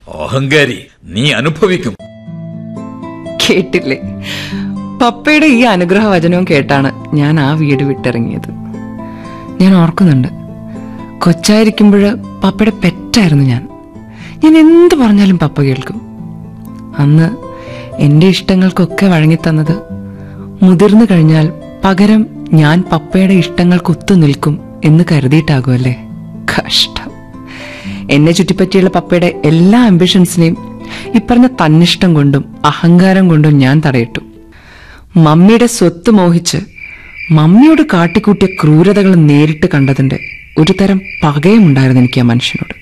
അഹങ്കാരി നീ അനുഭവിക്കും കേട്ടില്ലേ പപ്പയുടെ ഈ അനുഗ്രഹ വചനവും കേട്ടാണ് ഞാൻ ആ വീട് വിട്ടിറങ്ങിയത് ഞാൻ ഓർക്കുന്നുണ്ട് കൊച്ചായിരിക്കുമ്പോൾ പപ്പയുടെ പെറ്റായിരുന്നു ഞാൻ ഞാൻ എന്ത് പറഞ്ഞാലും പപ്പ കേൾക്കും അന്ന് എൻ്റെ ഇഷ്ടങ്ങൾക്കൊക്കെ വഴങ്ങിത്തന്നത് മുതിർന്നു കഴിഞ്ഞാൽ പകരം ഞാൻ പപ്പയുടെ ഇഷ്ടങ്ങൾക്ക് ഒത്തു നിൽക്കും എന്ന് കരുതിയിട്ടാകുമല്ലേ കഷ്ടം എന്നെ ചുറ്റിപ്പറ്റിയുള്ള പപ്പയുടെ എല്ലാ ആംബിഷൻസിനെയും ഇപ്പറഞ്ഞ തന്നിഷ്ടം കൊണ്ടും അഹങ്കാരം കൊണ്ടും ഞാൻ തടയിട്ടു മമ്മിയുടെ സ്വത്ത് മോഹിച്ച് മമ്മിയോട് കാട്ടിക്കൂട്ടിയ ക്രൂരതകൾ നേരിട്ട് കണ്ടതിന്റെ ഒരു തരം പകയുമുണ്ടായിരുന്നു എനിക്ക് ആ മനുഷ്യനോട്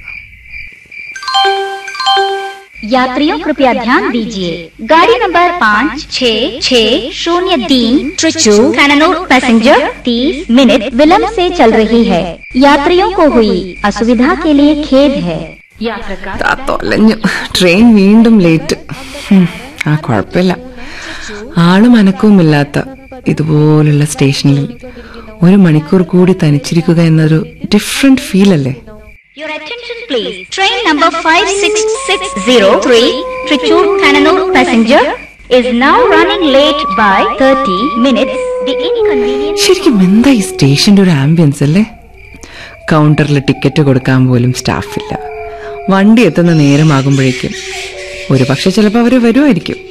यात्रियों कृपया ध्यान दीजिए गाड़ी नंबर पाँच छः छः शून्य तीन त्रिचू खननूर पैसेंजर तीस मिनट विलंब से चल रही है यात्रियों को हुई असुविधा के लिए खेद है ആ തൊലഞ്ഞു ട്രെയിൻ വീണ്ടും ലേറ്റ് ഹും, ആ കുഴപ്പമില്ല ആളും അനക്കവുമില്ലാത്ത ഇതുപോലുള്ള സ്റ്റേഷനിൽ ഒരു മണിക്കൂർ കൂടി തനിച്ചിരിക്കുക എന്നൊരു ഡിഫറെന്റ് ഫീൽ അല്ലേ Your attention please. Train number 56603 Trichur Kananur passenger is now running late by 30 minutes. The inconvenience ശരിക്കും എന്താ ഈ സ്റ്റേഷന്റെ ഒരു ആംബിയൻസ് അല്ലേ കൗണ്ടറിൽ ടിക്കറ്റ് കൊടുക്കാൻ പോലും സ്റ്റാഫില്ല വണ്ടി എത്തുന്ന നേരമാകുമ്പോഴേക്കും ഒരു പക്ഷെ ചിലപ്പോൾ അവർ വരുമായിരിക്കും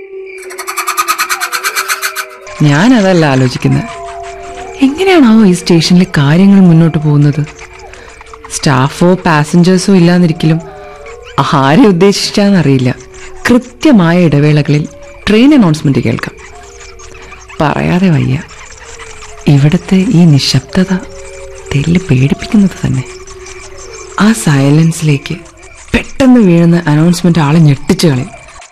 ഞാൻ അതല്ല ആലോചിക്കുന്നത് എങ്ങനെയാണാവോ ഈ സ്റ്റേഷനിലെ കാര്യങ്ങൾ മുന്നോട്ട് പോകുന്നത് സ്റ്റാഫോ പാസഞ്ചേഴ്സോ ഇല്ലാന്നിരിക്കലും ആരെ ഉദ്ദേശിച്ചാന്നറിയില്ല കൃത്യമായ ഇടവേളകളിൽ ട്രെയിൻ അനൗൺസ്മെന്റ് കേൾക്കാം പറയാതെ വയ്യ ഇവിടുത്തെ ഈ നിശബ്ദത തെല്ല് പേടിപ്പിക്കുന്നത് തന്നെ ആ സൈലൻസിലേക്ക് പെട്ടെന്ന് വീഴുന്ന അനൗൺസ്മെന്റ് ആളെ ഞെട്ടിച്ചു കളയും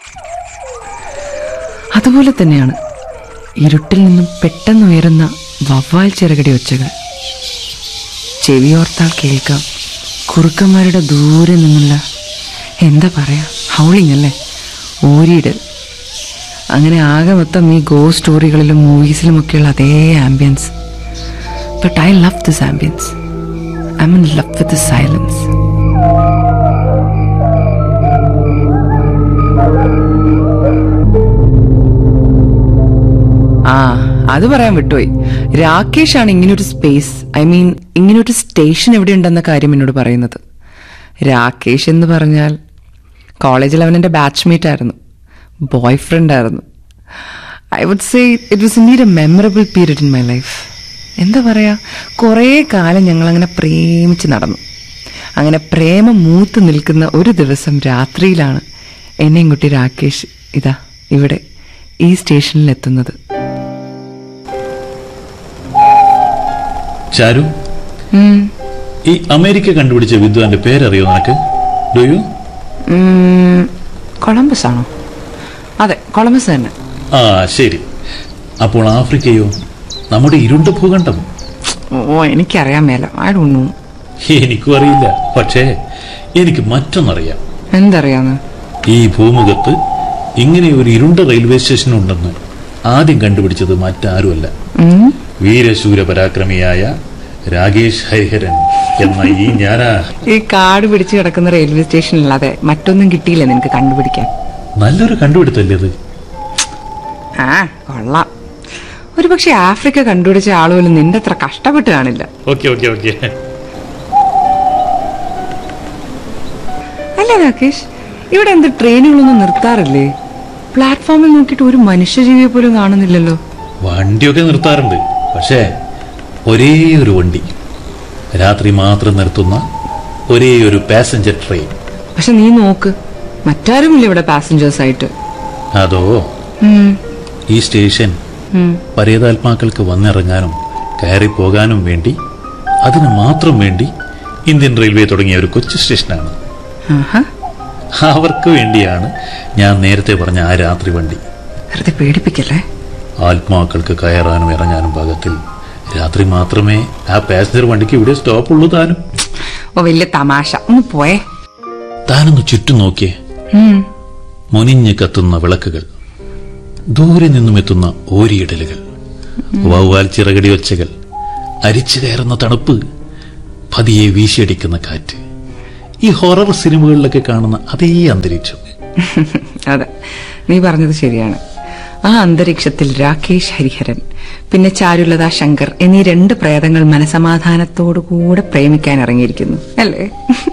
അതുപോലെ തന്നെയാണ് ഇരുട്ടിൽ നിന്നും പെട്ടെന്ന് ഉയരുന്ന വവ്വാൽ ചിറകടി ഒച്ചകൾ ചെവിയോർത്താൽ കേൾക്കാം കുറുക്കന്മാരുടെ ദൂരെ നിന്നുള്ള എന്താ പറയാ ഹൗളിംഗ് അല്ലേ ഓരിയിടൽ അങ്ങനെ ആകെ മൊത്തം ഈ ഗോ സ്റ്റോറികളിലും മൂവീസിലും ഒക്കെയുള്ള അതേ ambience but I love this ambience I mean love with silence ആ അത് പറയാൻ വിട്ടുപോയി രാകേഷ് ആണ് ഇങ്ങനൊരു സ്പേസ് ഐ മീൻ ഇങ്ങനൊരു സ്റ്റേഷൻ എവിടെ ഉണ്ടെന്ന കാര്യം എന്നോട് പറയുന്നത് രാകേഷ് എന്ന് പറഞ്ഞാൽ കോളേജിൽ അവൻ എൻ്റെ ബാച്ച്മേറ്റ് ആയിരുന്നു ബോയ് ഫ്രണ്ട് ആയിരുന്നു I would say it was indeed a memorable period in my life എന്താ പറയാ കുറേ കാലം ഞങ്ങൾ അങ്ങനെ പ്രേമിച്ച് നടന്നു അങ്ങനെ പ്രേമം മൂത്ത് നിൽക്കുന്ന ഒരു ദിവസം രാത്രിയിലാണ് എന്നെയും കുട്ടി രാകേഷ് ഇതാ ഇവിടെ ഈ സ്റ്റേഷനിൽ എത്തുന്നത് ചാരു ഈ അമേരിക്ക കണ്ടുപിടിച്ച വിദ്വാന്റെ പേരറിയോ നിനക്ക് ഡു യു ഉം, കൊളംബസ് ആണോ അതെ കൊളംബസ് തന്നെ ആ ശരി അപ്പോൾ ആഫ്രിക്കയോ നമ്മുടെ ഇരുണ്ട ഭൂഖണ്ഡം ഓ എനിക്കറിയാൻ മേല ഐ ഡോണ്ട് നോ എനിക്കും അറിയില്ല പക്ഷേ എനിക്ക് മറ്റൊന്നറിയാം എന്തറിയാന്ന് ഈ ഭൂമുഖത്ത് ഇങ്ങനെ ഒരു ഇരുണ്ട റെയിൽവേ സ്റ്റേഷൻ ഉണ്ടെന്ന് ആദ്യം കണ്ടുപിടിച്ചത് മറ്റാരുമല്ല ഉം, വീരശൂര പരാക്രമിയായ രാകേഷ് ഹരിഹരൻ എന്ന ഈ ഞാനാ ഈ കാട് പിടിച്ച് കിടക്കുന്ന റെയിൽവേ സ്റ്റേഷനില്ലാതെ മറ്റൊന്നും കിട്ടിയില്ല നിനക്ക് കണ്ടുപിടിക്കാൻ നല്ലൊരു കണ്ടുപിടുത്തല്ലേ ഇത് ആ കൊള്ളാം ഒരു പക്ഷെ ആഫ്രിക്ക കണ്ടുപിടിച്ച ആളുപോലും നിന്റെ അത്ര കഷ്ടപ്പെട്ട് കാണില്ല ഓക്കെ ഓക്കെ ഓക്കെ അല്ല രാകേഷ് ഇവിടെ എന്ത് ട്രെയിനുകളൊന്നും നിർത്താറില്ലേ പ്ലാറ്റ്ഫോമിൽ നോക്കിയിട്ട് ഒരു മനുഷ്യജീവിയെ പോലും കാണുന്നില്ലല്ലോ വണ്ടിയൊക്കെ നിർത്താറുണ്ട് പക്ഷേ ഒരേ ഒരു വണ്ടി രാത്രി മാത്രം നിർത്തുന്ന ഒരേ ഒരു പാസഞ്ചർ ട്രെയിൻ പക്ഷെ നീ നോക്ക് മറ്റാരുമില്ല ഇവിടെ പാസഞ്ചേഴ്സ് ആയിട്ട് അതോ ഉം, ഈ സ്റ്റേഷൻ ഉം. പരേതാത്മാക്കൾക്ക് വന്നിറങ്ങാനും കയറി പോകാനും വേണ്ടി അതിന് മാത്രം വേണ്ടി ഇന്ത്യൻ റെയിൽവേ തുടങ്ങിയ ഒരു കൊച്ചു സ്റ്റേഷനാണ് ആഹാ. അവർക്ക് വേണ്ടിയാണ് ഞാൻ നേരത്തെ പറഞ്ഞ ആ രാത്രി വണ്ടി വെറുതെ പേടിപ്പിക്കല്ലേ ആത്മാക്കൾക്ക് കയറാനും ഇറങ്ങാനും പാകത്തിൽ രാത്രി മാത്രമേ ആ പാസഞ്ചർ വണ്ടിക്ക് ഇവിടെ സ്റ്റോപ്പ് ഉള്ളൂ താനും ഓ വലിയ തമാശ ഒന്ന് പോയേ താനൊന്ന് ചുറ്റും നോക്കിയേ ഉം. മുനിഞ്ഞ് കത്തുന്ന വിളക്കുകൾ ദൂരെ നിന്നും എത്തുന്ന ഓരിയിടലുകൾ വവ്വാൽ ചിറകടി ഒച്ചകൾ അരിച്ചു കയറുന്ന തണുപ്പ് പതിയെ വീശിയടിക്കുന്ന കാറ്റ് ഈ ഹൊറർ സിനിമകളിലൊക്കെ കാണുന്ന അതേ അന്തരീക്ഷം അതെ നീ പറഞ്ഞത് ശരിയാണ് ആ അന്തരീക്ഷത്തിൽ രാകേഷ് ഹരിഹരൻ പിന്നെ ചാരുലത ശങ്കർ എന്നീ രണ്ട് പ്രേതങ്ങൾ മനസമാധാനത്തോടുകൂടെ പ്രേമിക്കാൻ ഇറങ്ങിയിരിക്കുന്നു അല്ലേ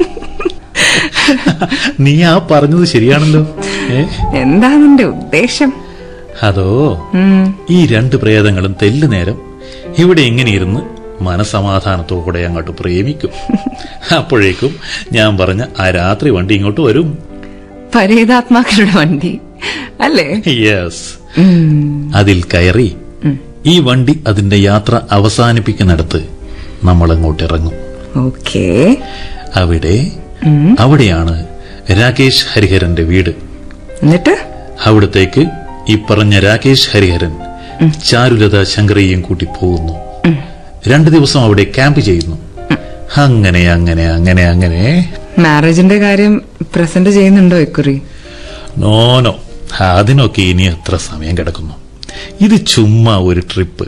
നീ ആ പറഞ്ഞത് ശരിയാണല്ലോ ഏ എന്താ നിന്റെ ഉദ്ദേശം അതോ ഉം, ഈ രണ്ട് പ്രേതങ്ങളും തെല്ലു നേരം ഇവിടെ ഇങ്ങനെ ഇരുന്ന് മനസമാധാനത്തോടെ അങ്ങോട്ട് പ്രേമിക്കും അപ്പോഴേക്കും ഞാൻ പറഞ്ഞ ആ രാത്രി വണ്ടി ഇങ്ങോട്ട് വരും പരേതാത്മാക്കളുടെ വണ്ടി അല്ലേ യെസ് ഉം, അതിൽ കയറി ഈ വണ്ടി അതിന്റെ യാത്ര അവസാനിപ്പിക്കുന്നിടത്ത് നമ്മൾ അങ്ങോട്ട് ഇറങ്ങും ഓക്കേ അവിടെ അവിടെയാണ് രാകേഷ് ഹരിഹരന്റെ വീട് എന്നിട്ട് അവിടത്തേക്ക് ഈ പറഞ്ഞ രാകേഷ് ഹരിഹരൻ ചാരുലത ശങ്കരയും കൂട്ടി പോകുന്നു രണ്ടു ദിവസം അവിടെ ക്യാമ്പ് ചെയ്യുന്നു അങ്ങനെ അങ്ങനെ അങ്ങനെ അങ്ങനെ മാരേജിന്റെ കാര്യം പ്രസന്റ് ചെയ്യുന്നുണ്ടോ ഇക്കുറി നോ നോ അതിനൊക്കെ ഇനി എത്ര സമയം കിടക്കുന്നു ഇത് ചുമ്മാ ഒരു trip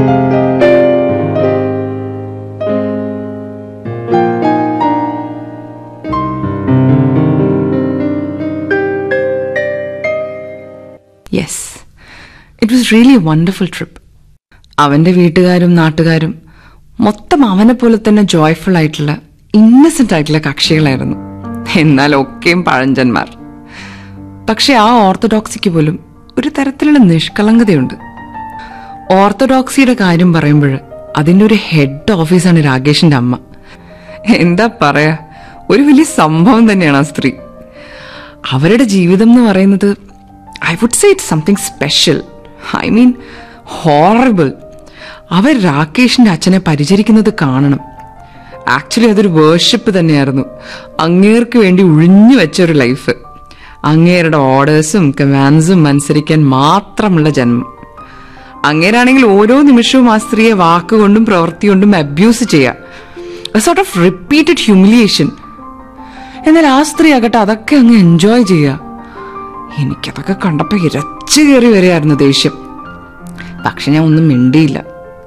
yes it was really a wonderful trip അവന്റെ വീട്ടുകാരും നാട്ടുകാരും മൊത്തം അവനെ പോലെ തന്നെ ജോയ്ഫുൾ ആയിട്ടുള്ള ഇന്നസെന്റ് ആയിട്ടുള്ള കക്ഷികളായിരുന്നു എന്നാൽ ഒക്കെയും പഴഞ്ചന്മാർ പക്ഷെ ആ ഓർത്തഡോക്സിക്ക് പോലും ഒരു തരത്തിലുള്ള നിഷ്കളങ്കതയുണ്ട് ഓർത്തഡോക്സിയുടെ കാര്യം പറയുമ്പോൾ അതിന്റെ ഒരു ഹെഡ് ഓഫീസാണ് രാകേഷിന്റെ അമ്മ എന്താ പറയാ ഒരു വലിയ സംഭവം തന്നെയാണ് ആ സ്ത്രീ അവരുടെ ജീവിതം എന്ന് പറയുന്നത് I would say it something special I mean horrible അവർ രാകേഷിന്റെ അച്ഛനെ പരിചരിക്കുന്നത് കാണണം ആക്ച്വലി അതൊരു വേർഷിപ്പ് തന്നെയായിരുന്നു അങ്ങേർക്ക് വേണ്ടി ഒഴിഞ്ഞു വെച്ച ഒരു ലൈഫ് അങ്ങേരുടെ ഓർഡേഴ്സും കമാൻഡ്സും അനുസരിക്കാൻ മാത്രമുള്ള ജന്മം അങ്ങേരാണെങ്കിൽ ഓരോ നിമിഷവും ആ സ്ത്രീയെ വാക്കുകൊണ്ടും പ്രവൃത്തി കൊണ്ടും അബ്യൂസ് ചെയ്യുക സോർട്ട് ഓഫ് റിപ്പീറ്റഡ് ഹ്യൂമിലിയേഷൻ എന്നാൽ ആ സ്ത്രീ ആകട്ടെ അതൊക്കെ അങ്ങ് എൻജോയ് ചെയ്യുക എനിക്കതൊക്കെ കണ്ടപ്പോ ഇരച്ചു കയറി വരികയായിരുന്നു ദേഷ്യം പക്ഷെ ഞാൻ ഒന്നും മിണ്ടിയില്ല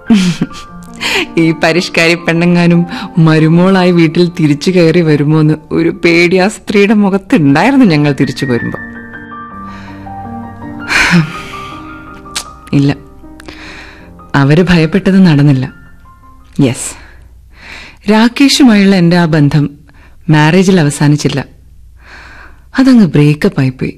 ഈ പരിഷ്കാരി പെണ്ണങ്ങാനും മരുമോളായി വീട്ടിൽ തിരിച്ചു കയറി വരുമോ എന്ന് ഒരു പേടി ആ സ്ത്രീയുടെ മുഖത്തുണ്ടായിരുന്നു ഞങ്ങൾ തിരിച്ചു വരുമ്പോ ഇല്ല അവര് ഭയപ്പെട്ടത് നടന്നില്ല യെസ് രാകേഷുമായുള്ള എൻ്റെ ആ ബന്ധം മാരേജിൽ അവസാനിച്ചില്ല അതങ്ങ് ബ്രേക്കപ്പ് ആയിപ്പോയി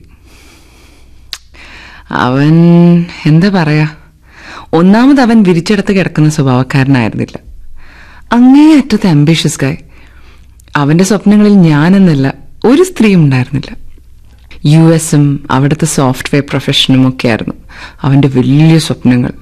അവൻ എന്താ പറയാ ഒന്നാമത് അവൻ വിരിച്ചെടുത്ത് കിടക്കുന്ന സ്വഭാവക്കാരനായിരുന്നില്ല അങ്ങേ അറ്റത്തെ അംബീഷ്യസ് ഗായ് അവന്റെ സ്വപ്നങ്ങളിൽ ഞാനെന്നല്ല ഒരു സ്ത്രീയും ഉണ്ടായിരുന്നില്ല യു എസും അവിടുത്തെ സോഫ്റ്റ്വെയർ പ്രൊഫഷനും ഒക്കെയായിരുന്നു അവന്റെ വലിയ സ്വപ്നങ്ങൾ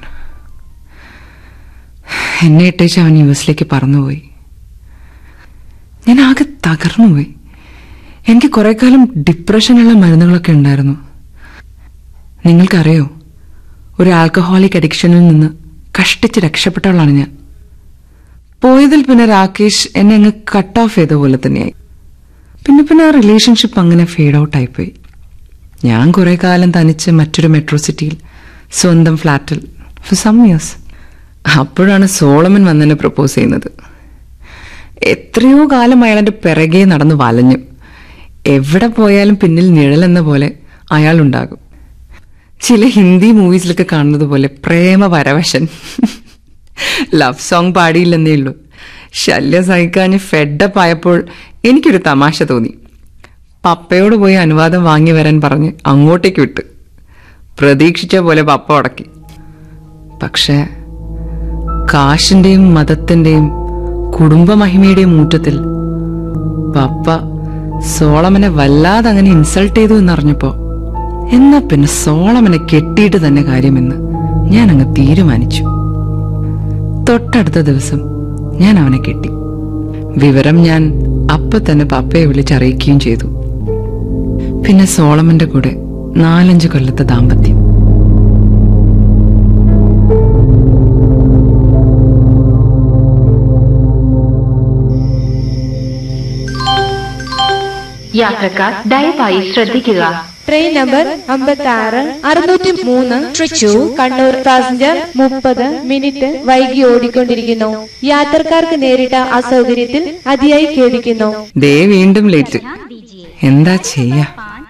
എന്നെ ഇട്ടേച്ച് അവൻ യു എസിലേക്ക് പറന്നുപോയി ഞാൻ ആകെ തകർന്നുപോയി എനിക്ക് കുറെ കാലം ഡിപ്രഷനുള്ള മരുന്നുകളൊക്കെ ഉണ്ടായിരുന്നു നിങ്ങൾക്കറിയോ ഒരു ആൽക്കഹോളിക് അഡിക്ഷനിൽ നിന്ന് കഷ്ടിച്ച് രക്ഷപ്പെട്ടവളാണ് ഞാൻ പോയതിൽ പിന്നെ രാകേഷ് എന്നെ അങ്ങ് കട്ട് ഓഫ് ചെയ്ത പോലെ തന്നെയായി പിന്നെ പിന്നെ ആ റിലേഷൻഷിപ്പ് അങ്ങനെ ഫെയ്ഡ് ഔട്ട് ആയിപ്പോയി ഞാൻ കുറെ കാലം തനിച്ച് മറ്റൊരു മെട്രോ സിറ്റിയിൽ സ്വന്തം ഫ്ലാറ്റിൽ ഫോർ സം ഇയേഴ്സ് അപ്പോഴാണ് സോളമൻ വന്നെന്നെ പ്രപ്പോസ് ചെയ്യുന്നത് എത്രയോ കാലം അയാൾ എൻ്റെ പിറകെ നടന്ന് വലഞ്ഞു എവിടെ പോയാലും പിന്നിൽ നിഴലെന്ന പോലെ അയാളുണ്ടാകും ചില ഹിന്ദി മൂവീസിലൊക്കെ കാണുന്നത് പോലെ പ്രേമ പരവശൻ ലവ് സോങ് പാടിയില്ലെന്നേ ഉള്ളൂ ശല്യം സഹിക്കാഞ്ഞ് ഫെഡപ്പ് ആയപ്പോൾ എനിക്കൊരു തമാശ തോന്നി പപ്പയോട് പോയി അനുവാദം വാങ്ങി വരാൻ പറഞ്ഞ് അങ്ങോട്ടേക്ക് വിട്ട് പ്രതീക്ഷിച്ച പോലെ പപ്പ ഉടക്കി പക്ഷേ കാശിന്റെയും മതത്തിന്റെയും കുടുംബമഹിമയുടെയും ഊറ്റത്തിൽ പപ്പ സോളമനെ വല്ലാതെ അങ്ങനെ ഇൻസൾട്ട് ചെയ്തു എന്നറിഞ്ഞപ്പോ എന്നാ പിന്നെ സോളമനെ കെട്ടിയിട്ട് തന്നെ കാര്യമെന്ന് ഞാൻ അങ്ങ് തീരുമാനിച്ചു തൊട്ടടുത്ത ദിവസം ഞാൻ അവനെ കെട്ടി വിവരം ഞാൻ അപ്പൊ തന്നെ പപ്പയെ വിളിച്ചറിയിക്കുകയും ചെയ്തു പിന്നെ സോളമന്റെ കൂടെ നാലഞ്ച് കൊല്ലത്തെ ദാമ്പത്യം യാത്രക്കാർ ദയവായി ശ്രദ്ധിക്കുക ട്രെയിൻ നമ്പർ അമ്പത്തി ആറ് അറുന്നൂറ്റി മൂന്ന് തൃശൂർ കണ്ണൂർ പാസഞ്ചർ മുപ്പത് മിനിറ്റ് വൈകി ഓടിക്കൊണ്ടിരിക്കുന്നു യാത്രക്കാർക്ക് നേരിട്ട അസൗകര്യത്തിൽ അതിയായി ഖേദിക്കുന്നു ദേ വീണ്ടും ലേറ്റ് എന്താ ചെയ്യാ